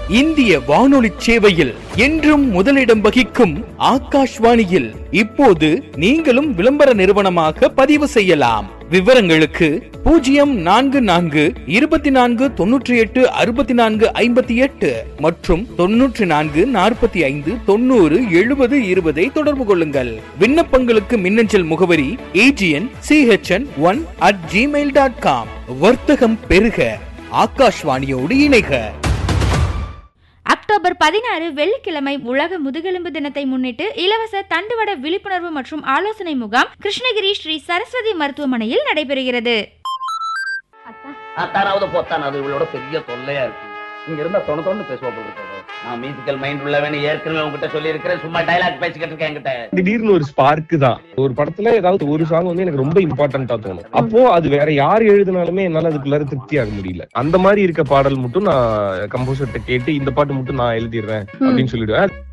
இந்திய வானொலி சேவையில் என்றும் முதலிடம் வகிக்கும் ஆகாஷ்வாணியில் இப்போது நீங்களும் விளம்பர நிறுவனமாக பதிவு செய்யலாம் விவரங்களுக்கு பூஜ்ஜியம் நான்கு நான்கு இருபத்தி நான்கு தொன்னூற்றி எட்டு அறுபத்தி நான்கு ஐம்பத்தி எட்டு மற்றும் தொன்னூற்றி நான்கு நாற்பத்தி ஐந்து தொண்ணூறு எழுபது இருபதை தொடர்பு கொள்ளுங்கள் விண்ணப்பங்களுக்கு மின்னஞ்சல் முகவரி AGN CHN one at gmail dot com வர்த்தகம் பெருக ஆகாஷ்வாணியோடு இணைக அக்டோபர் பதினாறு வெள்ளிக்கிழமை உலக முதுகெலும்பு தினத்தை முன்னிட்டு இலவச தண்டுவட விழிப்புணர்வு மற்றும் ஆலோசனை முகாம் கிருஷ்ணகிரி ஸ்ரீ சரஸ்வதி மருத்துவமனையில் நடைபெறுகிறது அத்தானாவது பொத்தானாவது இவளோட பெரிய தொல்லையா இருக்கு இங்க இருந்தா தொண தொண்ணு பேசுவா போல இருக்கு நான் மியூசிக்கல் மைண்ட் உள்ளவனு ஏற்கனவே உங்ககிட்ட சொல்லி இருக்கிறேன் சும்மா டைலாக் பேசிக்கிட்டு இருக்கேன் என்கிட்ட திடீர்னு ஒரு ஸ்பார்க் தான் ஒரு படத்துல ஏதாவது ஒரு சாங் வந்து எனக்கு ரொம்ப இம்பார்ட்டன்டா தோணும் அப்போ அது வேற யார் எழுதினாலுமே என்னால அதுக்குள்ளார திருப்தி ஆக முடியல அந்த மாதிரி இருக்க பாடல் மட்டும் நான் கம்போசர்ட்ட கேட்டு இந்த பாட்டு மட்டும் நான் எழுதிடுறேன் அப்படின்னு சொல்லிடுவேன்